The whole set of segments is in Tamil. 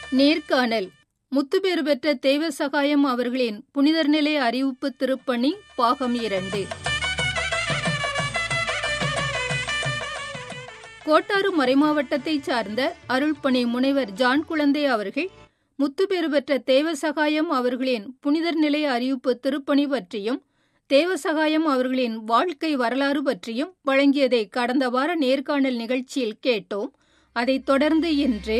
நேர்காணல் முத்துப்பேறு பெற்ற தெய்வ சகாயம் அவர்களின் புனிதர் நிலை அறிவிப்பு திருப்பணி பாகம் இரண்டு கோட்டாறு மறைமாவட்டத்தைச் சார்ந்த அருள்பணி முனைவர் ஜான் குழந்தை அவர்கள் முத்துப்பேறு பெற்ற தேவ சகாயம் அவர்களின் புனிதர் நிலை அறிவிப்பு திருப்பணி பற்றியும் தேவசகாயம் அவர்களின் வாழ்க்கை வரலாறு பற்றியும் வழங்கியதை கடந்த வார நேர்காணல் நிகழ்ச்சியில் கேட்டோம் அதைத் தொடர்ந்து இன்று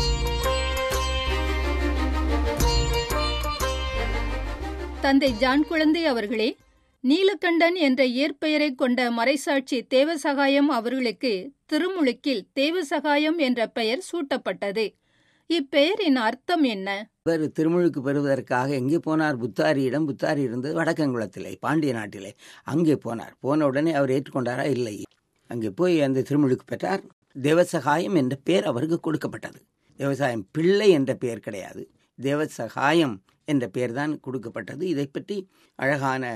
தந்தை ஜான் குழந்தை அவர்களே நீலகண்டன் என்ற இயற்பெயரை கொண்ட மறைசாட்சி தேவசகாயம் அவர்களுக்கு திருமுழுக்கில் தேவசகாயம் என்ற பெயர் சூட்டப்பட்டது இப்பெயரின் அர்த்தம் என்ன இவர் திருமுழுக்கு பெறுவதற்காக எங்கே போனார் புத்தாரியிடம் புத்தாரி இருந்தது வடக்கங்குளத்திலே பாண்டிய நாட்டிலே அங்கே போனார் போன உடனே அவர் ஏற்றுக்கொண்டாரா இல்லை அங்கே போய் அந்த திருமுழுக்கு பெற்றார் தேவசகாயம் என்ற பெயர் அவருக்கு கொடுக்கப்பட்டது தேவசாயம் பிள்ளை என்ற பெயர் கிடையாது தேவசகாயம் என்ற பெயர் தான் கொடுக்கப்பட்டது இதை பற்றி அழகான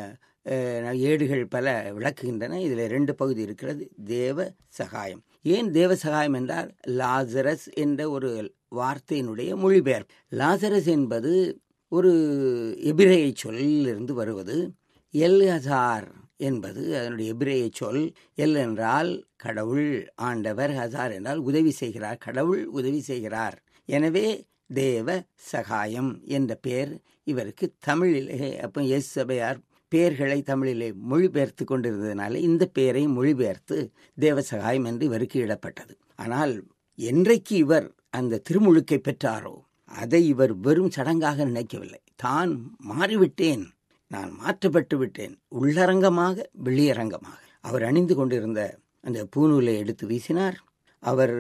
ஏடுகள் பல விளக்குகின்றன இதில் ரெண்டு பகுதி இருக்கிறது தேவ சகாயம் ஏன் தேவ சகாயம் என்றால் லாசரஸ் என்ற ஒரு வார்த்தையினுடைய மொழிபெயர்ப்பு லாசரஸ் என்பது ஒரு எபிரேய சொல்லிலிருந்து வருவது எல் ஹசார் என்பது அதனுடைய எபிரேய சொல் எல் என்றால் கடவுள் ஆண்டவர் ஹசார் என்றால் உதவி செய்கிறார் கடவுள் உதவி செய்கிறார் எனவே தேவ சகாயம் என்ற பெயர் இவருக்கு தமிழிலே அப்போ எஸ் சபையார் பெயர்களை தமிழிலே மொழிபெயர்த்து கொண்டிருந்ததுனால இந்த பெயரை மொழிபெயர்த்து தேவசகாயம் என்று இவருக்கு இடப்பட்டது ஆனால் என்றைக்கு இவர் அந்த திருமுழுக்கை பெற்றாரோ அதை இவர் வெறும் சடங்காக நினைக்கவில்லை தான் மாறிவிட்டேன் நான் மாற்றப்பட்டு விட்டேன் உள்ளரங்கமாக வெளியரங்கமாக அவர் அணிந்து கொண்டிருந்த அந்த பூநூலை எடுத்து வீசினார் அவர்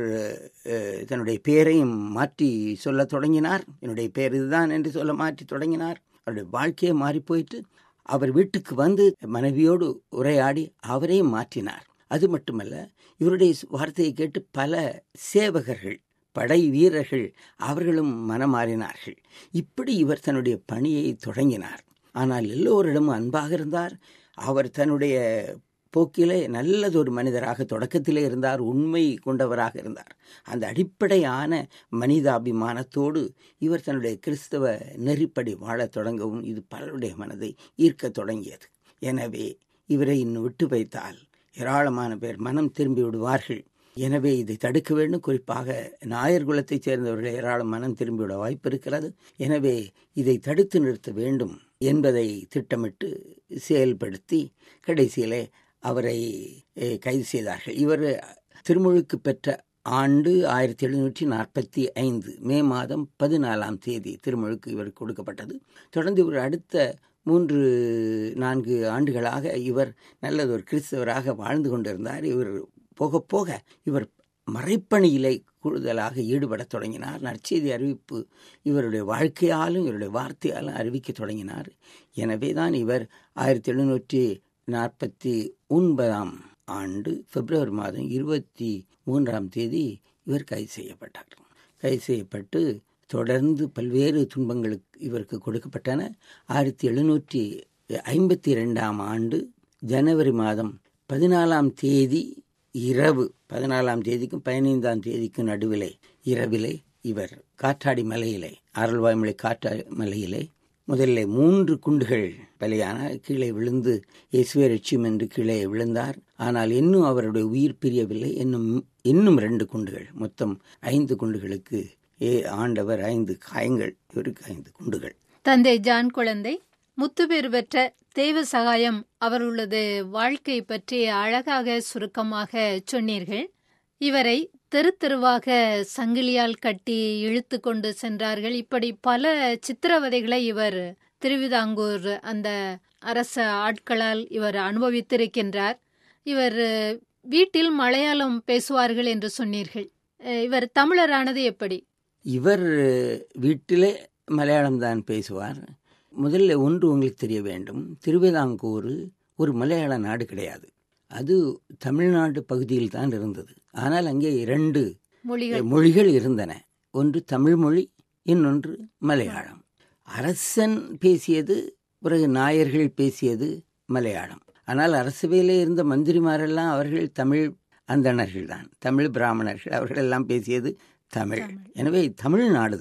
தன்னுடைய பெயரையும் மாற்றி சொல்ல தொடங்கினார் என்னுடைய பெயர் இதுதான் என்று சொல்ல மாற்றி தொடங்கினார் அவருடைய வாழ்க்கையை மாறி போயிட்டு அவர் வீட்டுக்கு வந்து மனைவியோடு உரையாடி அவரையும் மாற்றினார் அது மட்டுமல்ல இவருடைய வார்த்தையை கேட்டு பல சேவகர்கள் படை வீரர்கள் அவர்களும் மனமாறினார்கள் இப்படி இவர் தன்னுடைய பணியை தொடங்கினார் ஆனால் எல்லோரிடமும் அன்பாக இருந்தார் அவர் தன்னுடைய போக்கிலே நல்லதொரு மனிதராக தொடக்கத்திலே இருந்தார் உண்மை கொண்டவராக இருந்தார் அந்த அடிப்படையான மனிதாபிமானத்தோடு இவர் தன்னுடைய கிறிஸ்தவ நெறிப்படி வாழத் தொடங்கவும் இது பலருடைய மனதை ஈர்க்க தொடங்கியது எனவே இவரை இன்னும் விட்டு வைத்தால் ஏராளமான பேர் மனம் திரும்பி விடுவார்கள் எனவே இதை தடுக்க வேண்டும் குறிப்பாக நாயர் குலத்தைச் சேர்ந்தவர்கள் ஏராளம் மனம் திரும்பிவிட வாய்ப்பு இருக்கிறது எனவே இதை தடுத்து நிறுத்த வேண்டும் என்பதை திட்டமிட்டு செயல்படுத்தி கடைசியிலே அவரை கைது செய்தார்கள் இவர் திருமுழுக்கு பெற்ற ஆண்டு ஆயிரத்தி எழுநூற்றி நாற்பத்தி ஐந்து மே மாதம் பதினாலாம் தேதி திருமுழுக்கு இவருக்கு கொடுக்கப்பட்டது தொடர்ந்து இவர் அடுத்த மூன்று நான்கு ஆண்டுகளாக இவர் நல்லதொரு கிறிஸ்தவராக வாழ்ந்து கொண்டிருந்தார் இவர் போக போக இவர் மறைப்பணியிலே கூடுதலாக ஈடுபட தொடங்கினார் நற்செய்தி அறிவிப்பு இவருடைய வாழ்க்கையாலும் இவருடைய வார்த்தையாலும் அறிவிக்க தொடங்கினார் எனவே தான் இவர் ஆயிரத்தி எழுநூற்றி நாற்பத்தி ஒன்பதாம் ஆண்டு பிப்ரவரி மாதம் இருபத்தி மூன்றாம் தேதி இவர் கைது செய்யப்பட்டார் கைது செய்யப்பட்டு தொடர்ந்து பல்வேறு துன்பங்களுக்கு இவருக்கு கொடுக்கப்பட்டன ஆயிரத்தி எழுநூற்றி ஐம்பத்தி ரெண்டாம் ஆண்டு ஜனவரி மாதம் பதினாலாம் தேதி இரவு பதினாலாம் தேதிக்கும் பதினைந்தாம் தேதிக்கும் நடுவிலே இரவிலே இவர் காற்றாடி மலையிலே அருள்வாய்மொழி காற்றாடி மலையிலே முதல்ல மூன்று குண்டுகள் பலியான கீழே விழுந்து இயேசுவே ரட்சியம் என்று கீழே விழுந்தார் ஆனால் இன்னும் அவருடைய உயிர் பிரியவில்லை இன்னும் இன்னும் ரெண்டு குண்டுகள் மொத்தம் ஐந்து குண்டுகளுக்கு ஏ ஆண்டவர் ஐந்து காயங்கள் இவருக்கு ஐந்து குண்டுகள் தந்தை ஜான் குழந்தை முத்துப்பேறு பெற்ற தேவ சகாயம் அவர்களது வாழ்க்கை பற்றி அழகாக சுருக்கமாக சொன்னீர்கள் இவரை தெரு தெருவாக சங்கிலியால் கட்டி இழுத்து கொண்டு சென்றார்கள் இப்படி பல சித்திரவதைகளை இவர் திருவிதாங்கூர் அந்த அரச ஆட்களால் இவர் அனுபவித்திருக்கின்றார் இவர் வீட்டில் மலையாளம் பேசுவார்கள் என்று சொன்னீர்கள் இவர் தமிழரானது எப்படி இவர் வீட்டிலே மலையாளம் தான் பேசுவார் முதல்ல ஒன்று உங்களுக்கு தெரிய வேண்டும் திருவிதாங்கூர் ஒரு மலையாள நாடு கிடையாது அது தமிழ்நாடு பகுதியில் தான் இருந்தது ஆனால் அங்கே இரண்டு மொழிகள் இருந்தன ஒன்று தமிழ் மொழி இன்னொன்று மலையாளம் அரசன் பேசியது பிறகு நாயர்கள் பேசியது மலையாளம் ஆனால் அரசவையிலே இருந்த மந்திரிமாரெல்லாம் அவர்கள் தமிழ் அந்தணர்கள் தான் தமிழ் பிராமணர்கள் அவர்கள் எல்லாம் பேசியது தமிழ் எனவே தமிழ்நாடு தான்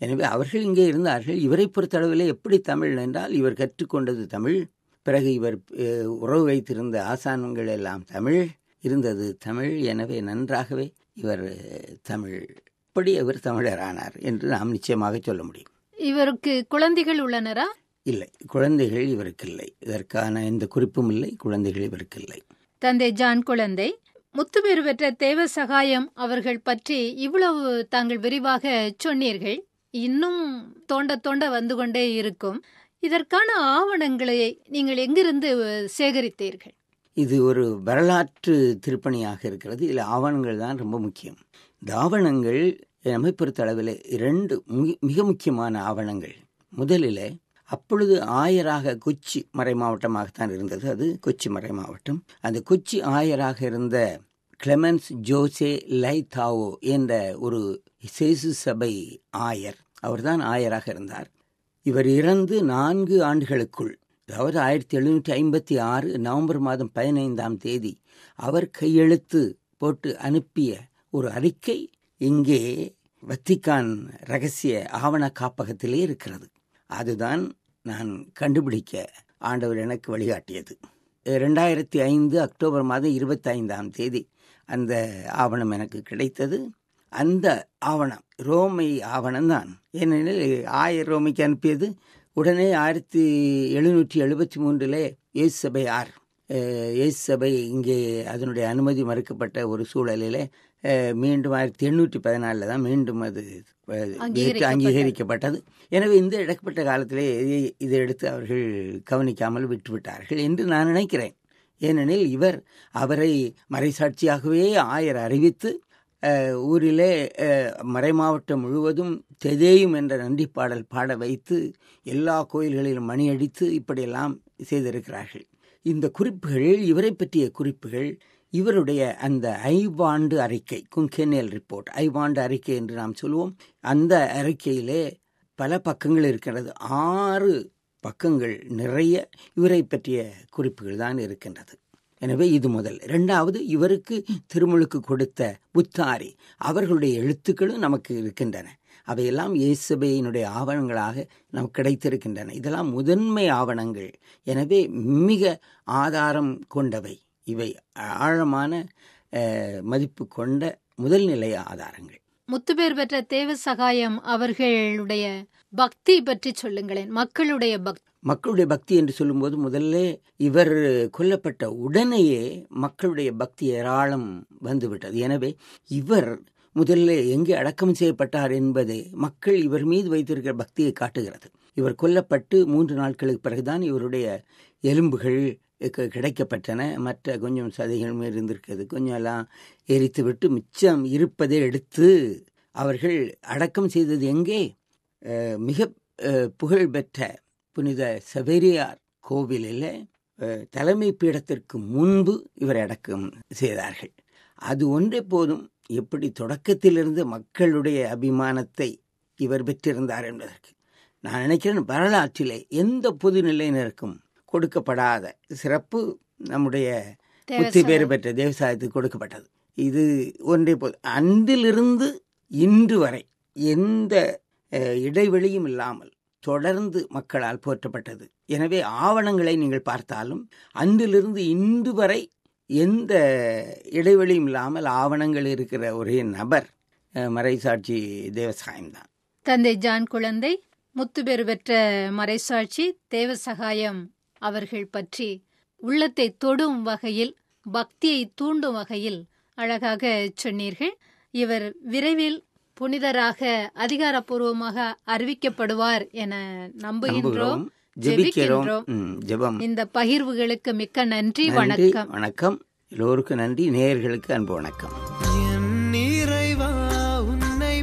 எனவே அவர்கள் இங்கே இருந்தார்கள் இவரை பொறுத்தளவிலே எப்படி தமிழ் என்றால் இவர் கற்றுக்கொண்டது தமிழ் பிறகு இவர் அஹ், உறவு வைத்திருந்த ஆசான்கள் எல்லாம் தமிழ் இருந்தது தமிழ் எனவே நன்றாகவே இவர் அஹ், தமிழ் இப்படி அவர் தமிழரானார் என்று நாம் நிச்சயமாக சொல்ல முடியும் இவருக்கு குழந்தைகள் உள்ளனரா இல்லை குழந்தைகள் இவருக்கு இல்லை இதற்கான எந்த குறிப்பும் இல்லை குழந்தைகள் இவருக்கு இல்லை தந்தை ஜான் குழந்தை முத்துப்பேறு பெற்ற தேவ சகாயம் அவர்கள் பற்றி இவ்வளவு தாங்கள் விரிவாக சொன்னீர்கள் இன்னும் தோண்ட தோண்ட வந்து கொண்டே இருக்கும் இதற்கான ஆவணங்களை நீங்கள் எங்கிருந்து சேகரித்தீர்கள் இது ஒரு வரலாற்று திருப்பணியாக இருக்கிறது இதில் ஆவணங்கள் தான் ரொம்ப முக்கியம் இந்த ஆவணங்கள் நம்மை பொறுத்தளவில் இரண்டு மி- மிக முக்கியமான ஆவணங்கள் முதலில் அப்பொழுது ஆயராக கொச்சி மறை மாவட்டமாகத்தான் இருந்தது அது கொச்சி மறை மாவட்டம் அந்த கொச்சி ஆயராக இருந்த கிளெமன்ஸ் ஜோசே லைதாவோ என்ற ஒரு சேசு சபை ஆயர் அவர்தான் ஆயராக இருந்தார் இவர் இறந்து நான்கு ஆண்டுகளுக்குள் அதாவது ஆயிரத்தி எழுநூற்றி ஐம்பத்தி ஆறு நவம்பர் மாதம் பதினைந்தாம் தேதி அவர் கையெழுத்து போட்டு அனுப்பிய ஒரு அறிக்கை இங்கே வத்திக்கான் ரகசிய ஆவண காப்பகத்திலே இருக்கிறது அதுதான் நான் கண்டுபிடிக்க ஆண்டவர் எனக்கு வழிகாட்டியது ரெண்டாயிரத்தி ஐந்து அக்டோபர் மாதம் இருபத்தைந்தாம் தேதி அந்த ஆவணம் எனக்கு கிடைத்தது அந்த ஆவணம் ரோமை ஆவணம்தான் ஏனெனில் ஆயர் ரோமைக்கு அனுப்பியது உடனே ஆயிரத்தி எழுநூற்றி எழுபத்தி மூன்றிலே இயேசு சபை ஆர் அஹ், இயேசு சபை இங்கே அதனுடைய அனுமதி மறுக்கப்பட்ட ஒரு சூழலிலே அஹ், மீண்டும் ஆயிரத்தி எண்ணூற்றி பதினாலில் தான் மீண்டும் அது அஹ், ஏற்று அங்கீகரிக்கப்பட்டது. அங்கீகரிக்கப்பட்டது எனவே இந்த இடைப்பட்ட காலத்திலே இதை- இதை எடுத்து அவர்கள் கவனிக்காமல் விட்டுவிட்டார்கள் என்று நான் நினைக்கிறேன் ஏனெனில் இவர் அவரை மறைசாட்சியாகவே ஆயர் அறிவித்து அஹ், ஊரிலே அஹ், மறைமாவட்டம் முழுவதும் தெதேயும் என்ற நன்றி பாடல் பாட வைத்து எல்லா கோயில்களிலும் மணி அடித்து இப்படியெல்லாம் செய்திருக்கிறார்கள் இந்த குறிப்புகள் இவரை பற்றிய குறிப்புகள் இவருடைய அந்த ஐவாண்டு அறிக்கை குங்கெனியல் ரிப்போர்ட் ஐவாண்டு அறிக்கை என்று நாம் சொல்லுவோம் அந்த அறிக்கையிலே பல பக்கங்கள் இருக்கிறது ஆறு பக்கங்கள் நிறைய இவரை பற்றிய குறிப்புகள் தான் இருக்கின்றது எனவே இது முதல் இரண்டாவது இவருக்கு திருமுழுக்கு கொடுத்த புத்தாரி அவர்களுடைய எழுத்துக்களும் நமக்கு இருக்கின்றன அவையெல்லாம் இயேசுபையினுடைய ஆவணங்களாக நமக்கு கிடைத்திருக்கின்றன இதெல்லாம் முதன்மை ஆவணங்கள் எனவே மிக ஆதாரம் கொண்டவை இவை ஆழமான அஹ், மதிப்பு கொண்ட முதல்நிலை ஆதாரங்கள் முத்துப்பேர் பெற்ற தேவ சகாயம் அவர்களுடைய பக்தி பற்றி சொல்லுங்களேன் மக்களுடைய பக்தி மக்களுடைய பக்தி என்று சொல்லும்போது முதல்ல இவர் கொல்லப்பட்ட உடனேயே மக்களுடைய பக்தி ஏராளம் வந்துவிட்டது எனவே இவர் முதல்ல எங்கே அடக்கம் செய்யப்பட்டார் என்பதை மக்கள் இவர் மீது வைத்திருக்கிற பக்தியை காட்டுகிறது இவர் கொல்லப்பட்டு மூன்று நாட்களுக்கு பிறகுதான் இவருடைய எலும்புகள் கி- கிடைக்கப்பட்டன மற்ற கொஞ்சம் சதைகளும் இருந்திருக்கிறது கொஞ்சம் எல்லாம் எரித்து விட்டு மிச்சம் இருப்பதை எடுத்து அவர்கள் அடக்கம் செய்தது எங்கே அஹ், மிக அஹ், புகழ்பெற்ற புனித சவேரியார் கோவிலில் அஹ், தலைமை பீடத்திற்கு முன்பு இவர் அடக்கம் செய்தார்கள் அது ஒன்றே போதும் எப்படி தொடக்கத்திலிருந்து மக்களுடைய அபிமானத்தை இவர் பெற்றிருந்தார் என்பதற்கு நான் நினைக்கிறேன் வரலாற்றிலே எந்த பொதுநிலையினருக்கும் கொடுக்கப்படாத சிறப்பு நம்முடைய புத்தி பேறு பெற்ற தேவசாயத்துக்கு கொடுக்கப்பட்டது இது ஒன்றே போது அன்றிலிருந்து இன்று வரை எந்த அஹ், இடைவெளியும் இல்லாமல் தொடர்ந்து மக்களால் போற்றப்பட்டது எனவே ஆவணங்களை நீங்கள் பார்த்தாலும் அன்றிலிருந்து இன்று வரை எந்த இடைவெளியும் இல்லாமல் ஆவணங்கள் இருக்கிற ஒரே நபர் அஹ், மறைசாட்சி தேவசாயம் தான் தந்தை ஜான் குழந்தை முத்துப்பேறு பெற்ற மறைசாட்சி தேவ சகாயம் அவர்கள் பற்றி உள்ளத்தை தொடும் வகையில் பக்தியை தூண்டும் வகையில் அழகாக சொன்னீர்கள் இவர் விரைவில் புனிதராக அதிகாரப்பூர்வமாக அறிவிக்கப்படுவார் என நம்புகின்றோம் நம்புகிறோம் ஜெபிக்கிறோம் ஜெபிக்கின்றோம். ம், ஜெபம் இந்த பகிர்வுகளுக்கு மிக்க நன்றி நன்றி வணக்கம் வணக்கம் எல்லோருக்கும் நன்றி நேயர்களுக்கு அன்பு வணக்கம் என் இறைவா உன்னை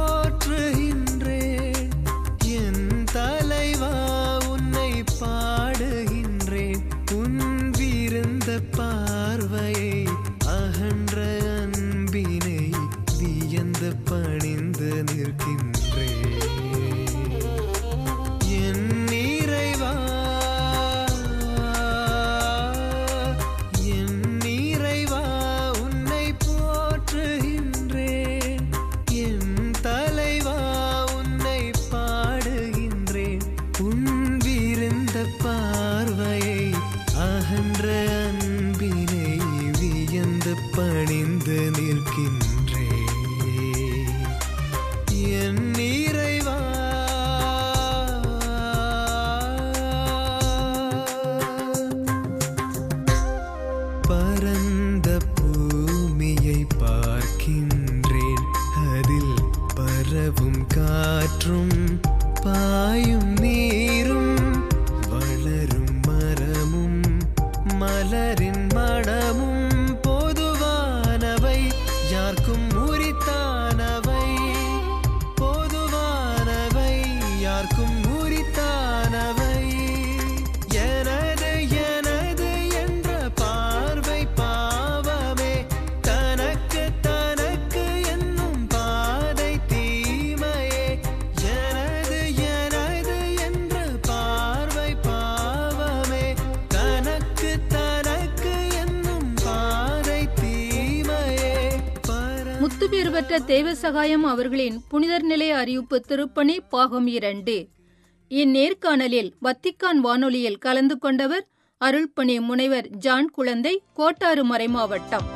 போற்றுகின்றேன் என் தலைவா உன்னை பாடுகின்றேன் உன் விருந்த பார்வையை அகன்ற அன்பினை வியந்து பணிந்து நிற்கின்றேன் என் இறைவா என் இறைவா உன்னை போ வந்து பணிந்து நிற்கின்றே என் இறைவா பரந்த பூமியை பார்க்கின்றேன் அதில் பரவும் காற்றும் பாயும் நீரும் வளரும் மரமும் மலரின் மணமும் பொதுவானவை யார்க்கும் உரித்தானவை பொதுவானவை யார்க்கும் உரித்தானவை எனது எனது என்ற பார்வை பாவமே தனக்கு தனக்கு என்னும் பாதை தீமையே எனது எனது என்ற பார்வை பாவமே தனக்கு தனக்கு என்னும் பாதை தீமையே பர முத்துப்பேறு பெற்ற தேவசகாயம் அவர்களின் புனிதர் நிலை அறிவிப்பு திருப்பணி பாகம் இரண்டு இந்நேர்காணலில் வத்திக்கான் வானொலியில் கலந்து கொண்டவர் அருள்பணி முனைவர் ஜான் குழந்தை கோட்டாறு மறைமாவட்டம்